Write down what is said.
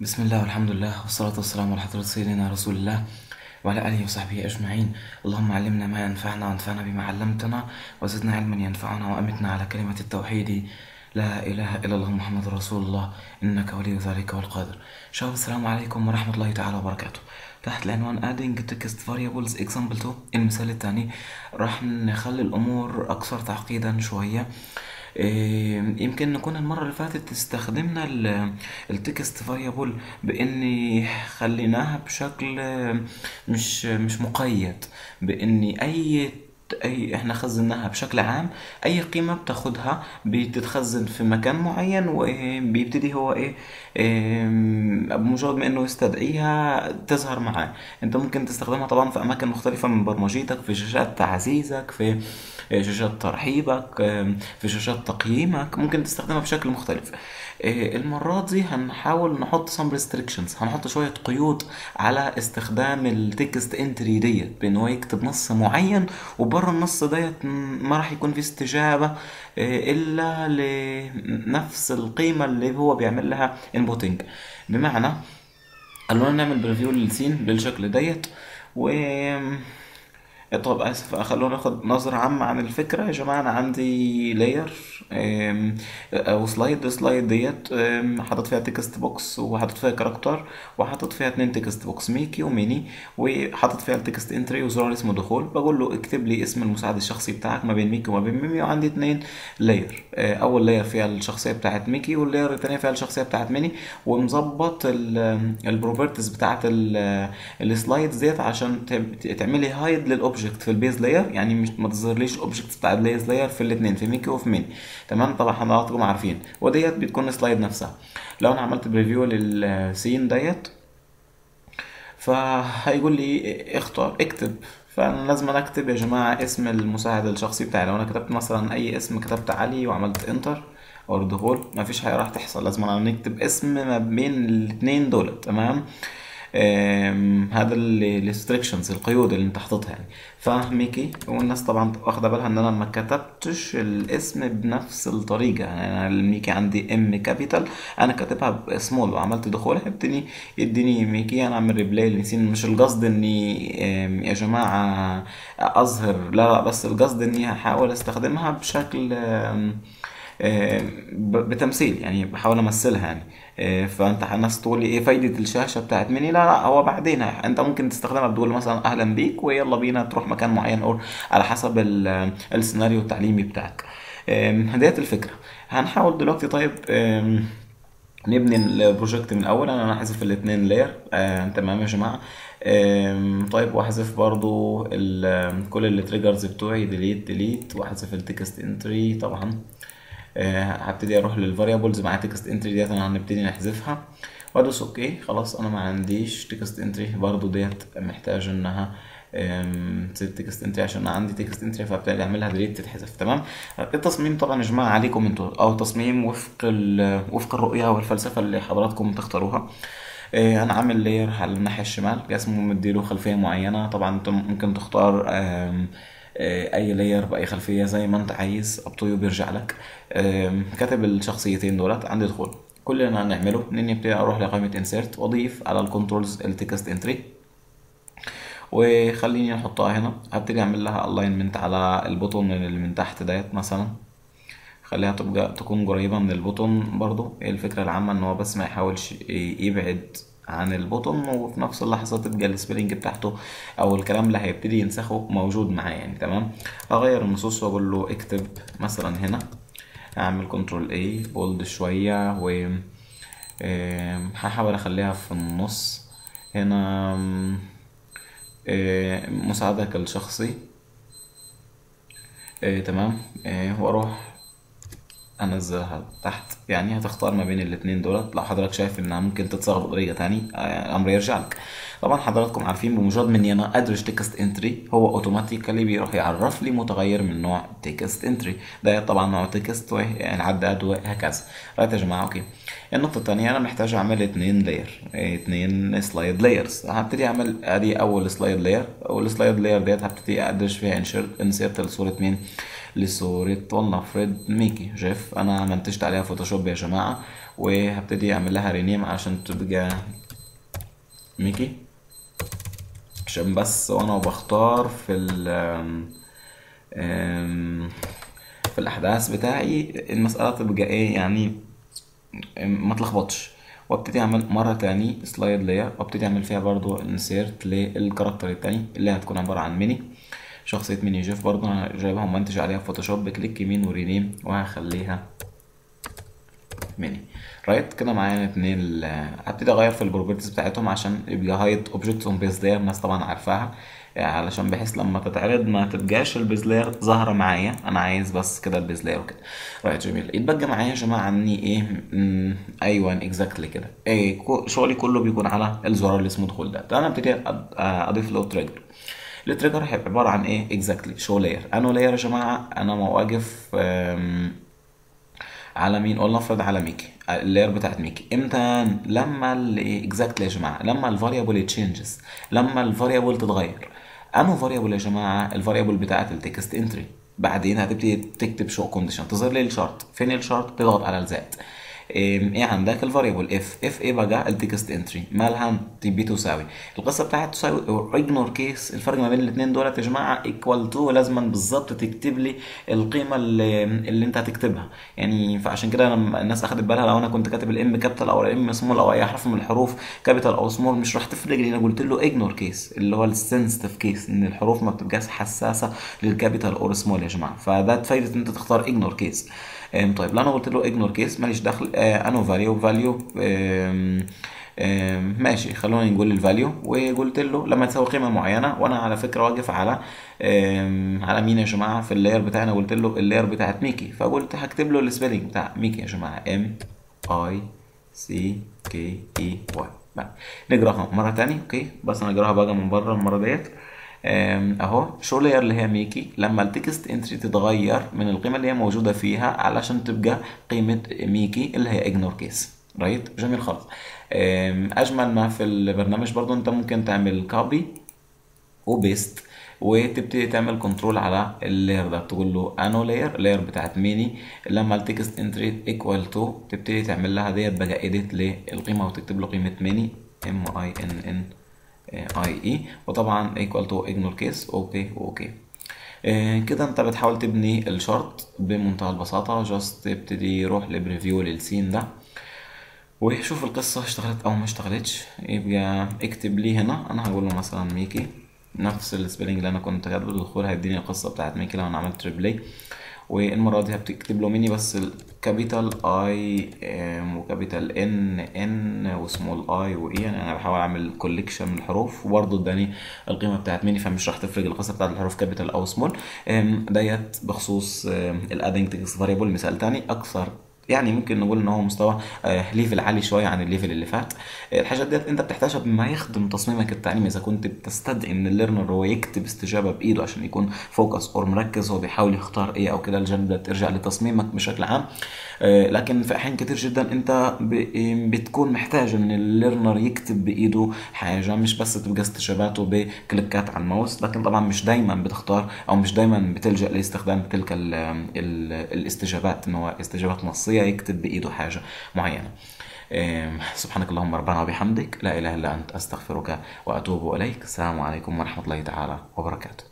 بسم الله والحمد لله والصلاة والسلام على حضرة سيدنا رسول الله وعلى آله وصحبه أجمعين اللهم علمنا ما ينفعنا وانفعنا بما علمتنا وزدنا علما ينفعنا وأمتنا على كلمة التوحيد لا إله إلا الله محمد رسول الله إنك ولي ذلك والقادر شباب السلام عليكم ورحمة الله تعالى وبركاته تحت العنوان adding text variables example 2 المثال الثاني راح نخلي الأمور أكثر تعقيدا شوية إيه، يمكن نكون المرة اللي فاتت استخدمنا التكست فاريبل بإني خليناها بشكل مش مش مقيد بإني أي اي احنا خزناها بشكل عام اي قيمة بتاخدها بتتخزن في مكان معين وبيبتدي هو ايه, إيه بمجرد ما انه يستدعيها تظهر معاه انت ممكن تستخدمها طبعا في اماكن مختلفة من برمجيتك في شاشات تعزيزك في شاشات ترحيبك في شاشات تقييمك ممكن تستخدمها بشكل مختلف إيه، المرة دي هنحاول نحط some restrictions هنحط شوية قيود على استخدام التكست انتري ديت بان هو يكتب نص معين وبره النص ديت ما راح يكون في استجابة إيه، الا لنفس القيمة اللي هو بيعمل لها inputting بمعنى خلونا نعمل بريفيو للسين بالشكل ديت و طب اسف خلونا ناخد نظرة عامة عن الفكرة يا جماعة انا عندي لاير او سلايد سلايد ديت حاطط فيها تكست بوكس وحاطط فيها كاركتر وحاطط فيها اتنين تكست بوكس ميكي وميني وحاطط فيها التكست انتري وزرار اسمه دخول بقول له اكتب لي اسم المساعد الشخصي بتاعك ما بين ميكي وما بين ميمي وعندي اتنين لاير اول لاير فيها الشخصية بتاعت ميكي واللاير التانية فيها الشخصية بتاعت ميني ومظبط البروبرتيز بتاعت السلايدز ديت عشان تعملي هايد للاوبجكت اوبجكت في البيز لاير يعني مش ما تظهرليش الاوبجكت بتاع البيز لاير في الاثنين في ميكي وفي ميني تمام طبعا حضراتكم عارفين وديت بتكون السلايد نفسها لو انا عملت بريفيو للسين ديت فهيقول لي اختار اكتب فانا لازم أنا اكتب يا جماعه اسم المساعد الشخصي بتاعي لو انا كتبت مثلا اي اسم كتبت علي وعملت انتر او الدخول مفيش حاجه راح تحصل لازم انا نكتب اسم ما بين الاثنين دول تمام هذا الريستريكشنز القيود اللي انت حاططها يعني فميكي والناس طبعا واخده بالها ان انا ما كتبتش الاسم بنفس الطريقه يعني انا الميكي عندي ام كابيتال انا كاتبها سمول وعملت دخول هيبتدي يديني ميكي انا اعمل ريبلاي لنسين مش القصد اني يا جماعه اظهر لا لا بس القصد اني هحاول استخدمها بشكل بتمثيل يعني بحاول امثلها يعني إيه، فانت الناس تقول لي ايه فايده الشاشه بتاعت مني لا لا هو بعدين انت ممكن تستخدمها بتقول مثلا اهلا بيك ويلا بينا تروح مكان معين او على حسب السيناريو التعليمي بتاعك هديت الفكره هنحاول دلوقتي طيب نبني البروجكت من الاول انا هحذف الاثنين لاير آه، تمام يا جماعه طيب واحذف برضو كل التريجرز بتوعي ديليت ديليت واحذف التكست انتري طبعا آه، هبتدي اروح للفاريبلز مع تكست انتري ديت انا هنبتدي نحذفها وادوس اوكي خلاص انا ما عنديش تكست انتري برضو ديت محتاج انها تسيب تكست انتري عشان عندي تكست انتري فابتدي اعملها ديليت تتحذف تمام التصميم طبعا يا جماعه عليكم انتوا او تصميم وفق وفق الرؤيه والفلسفه اللي حضراتكم تختاروها آه، انا عامل لاير على الناحيه الشمال جسمه مديله خلفيه معينه طبعا انت ممكن تختار آه، اي لاير باي خلفيه زي ما انت عايز ابطيو بيرجع لك كاتب الشخصيتين دولت عندي دخول كل اللي انا هنعمله اني ابتدي اروح لقائمه انسيرت واضيف على الكنترولز التكست انتري وخليني احطها هنا هبتدي اعمل لها الاينمنت على البوتون اللي من تحت ديت مثلا خليها تبقى تكون قريبه من البوتون برضو الفكره العامه ان هو بس ما يحاولش يبعد عن البوتون وفي نفس اللحظة تبقى السبيلنج بتاعته او الكلام اللي هيبتدي ينسخه موجود معاه يعني تمام اغير النصوص واقول له اكتب مثلا هنا اعمل كنترول اي بولد شوية و هحاول اخليها في النص هنا مساعدك الشخصي تمام واروح انزلها تحت يعني هتختار ما بين الاتنين دولت لو حضرتك شايف انها ممكن تتصاغ بطريقه تاني آه، الامر يرجع لك طبعا حضراتكم عارفين بمجرد من انا ادرج تكست انتري هو اوتوماتيكالي بيروح يعرف لي متغير من نوع تكست انتري ده طبعا نوع تكست العداد وهكذا رايت يا جماعه اوكي النقطه الثانيه انا محتاج اعمل اتنين لاير اتنين سلايد لايرز هبتدي اعمل ادي اول سلايد لاير اول سلايد لاير ديت هبتدي ادرج فيها انسيرت لصوره مين لصورة ولنفرض ميكي جيف انا منتجت عليها فوتوشوب يا جماعة وهبتدي اعمل لها رينيم عشان تبقى ميكي عشان بس وانا بختار في ال أم، في الاحداث بتاعي المسألة تبقى ايه يعني ما تلخبطش وابتدي اعمل مرة تاني سلايد ليا وابتدي اعمل فيها برضو انسيرت للكاركتر التاني اللي هتكون عبارة عن ميني شخصية ميني جيف برضو انا جايبها ومنتج عليها في فوتوشوب بكليك يمين ورينيم وهخليها ميني رايت كده معايا اتنين ال- هبتدي اغير في البروبرتيز بتاعتهم عشان يبقى هايد اوبجكت اون بيز لاير الناس طبعا عارفاها يعني علشان بحيث لما تتعرض ما تبقاش البيز لاير ظاهره معايا انا عايز بس كده البيز لاير وكده رايت جميل يتبقى معايا يا جماعه عني ايه مم، ايوه اكزاكتلي كده ايه كو- شغلي كله بيكون على الزرار اللي اسمه دخول ده انا ابتدي أض- اضيف له تريجر التريجر هيبقى عباره عن ايه اكزاكتلي شو لاير انو لاير يا جماعه انا واقف أم، على مين قلنا افرض على ميكي اللاير بتاعت ميكي امتى لما اكزاكتلي يا جماعه لما الفاريبل تشينجز لما الفاريبل تتغير انو فاريبل يا جماعه الفاريبل بتاعت التكست انتري بعدين هتبتدي تكتب شو كونديشن تظهر لي الشرط فين الشرط تضغط على الزائد إيه إيه عندك الفاريبل اف اف ايه بقى التكست انتري مالها تبي تساوي القصه بتاعت تساوي اجنور كيس الفرق ما بين الاثنين دولت يا جماعه ايكوال تو لازما بالظبط تكتب لي القيمه اللي, اللي انت هتكتبها يعني فعشان كده لما الناس اخدت بالها لو انا كنت كاتب الام كابيتال او الام سمول او اي حرف من الحروف كابيتال او سمول مش راح تفرق لي انا قلت له اجنور كيس اللي هو السنسيتيف كيس ان الحروف ما بتبقاش حساسه للكابيتال او سمول يا جماعه فده فايده ان انت تختار اجنور كيس آم، طيب لو انا قلت له اجنور كيس ماليش دخل آه انو فاليو فاليو ماشي خلونا نقول الفاليو وقلت له لما تساوي قيمه معينه وانا على فكره واقف على آم، على مين يا جماعه في اللاير بتاعنا قلت له اللاير بتاعت ميكي فقلت هكتب له السبيلنج بتاع ميكي يا جماعه ام اي سي كي اي واي نقراها مره تاني اوكي بس انا اقراها بقى من بره المره ديت آم، اهو شو لاير اللي هي ميكي لما التكست انتري تتغير من القيمه اللي هي موجوده فيها علشان تبقى قيمه ميكي اللي هي اجنور كيس رايت جميل خالص آم، اجمل ما في البرنامج برضو انت ممكن تعمل كوبي وبيست وتبتدي تعمل كنترول على اللاير ده تقول له انو لاير لاير بتاعت ميني لما التكست انتري ايكوال تو تبتدي تعمل لها ديت بقى اديت للقيمه وتكتب له قيمه ميني ام اي ان ان اي اي وطبعا ايكوال تو اجنور كيس اوكي اوكي آه، كده انت بتحاول تبني الشرط بمنتهى البساطة جاست تبتدي روح لبريفيو للسين ده وشوف القصة اشتغلت او ما اشتغلتش يبقى اكتب لي هنا انا هقول له مثلا ميكي نفس السبيلنج اللي انا كنت كاتبه الدخول هيديني القصة بتاعت ميكي لو انا عملت ريبلاي والمرة دي هتكتب له ميني بس الكابيتال اي وكابيتال ان ان وسمول اي واي يعني انا بحاول اعمل كوليكشن من الحروف وبرضه اداني القيمة بتاعت ميني فمش راح تفرق القصة بتاعت الحروف كابيتال او سمول ديت بخصوص الادنج تكست فاريبل مثال تاني اكثر يعني ممكن نقول ان هو مستوى آه ليفل عالي شويه عن الليفل اللي فات آه الحاجات ديت انت بتحتاجها بما يخدم تصميمك التعليمي اذا كنت بتستدعي ان الليرنر هو يكتب استجابه بايده عشان يكون فوكس اور مركز هو بيحاول يختار ايه او كده الجانب ده ترجع لتصميمك بشكل عام آه لكن في احيان كتير جدا انت بتكون محتاج ان الليرنر يكتب بايده حاجه مش بس تبقى استجاباته بكليكات على الماوس لكن طبعا مش دايما بتختار او مش دايما بتلجا لاستخدام تلك ال ال الاستجابات ان هو استجابات نصيه يكتب بايده حاجه معينه سبحانك اللهم ربنا وبحمدك لا اله الا انت استغفرك واتوب اليك السلام عليكم ورحمه الله تعالى وبركاته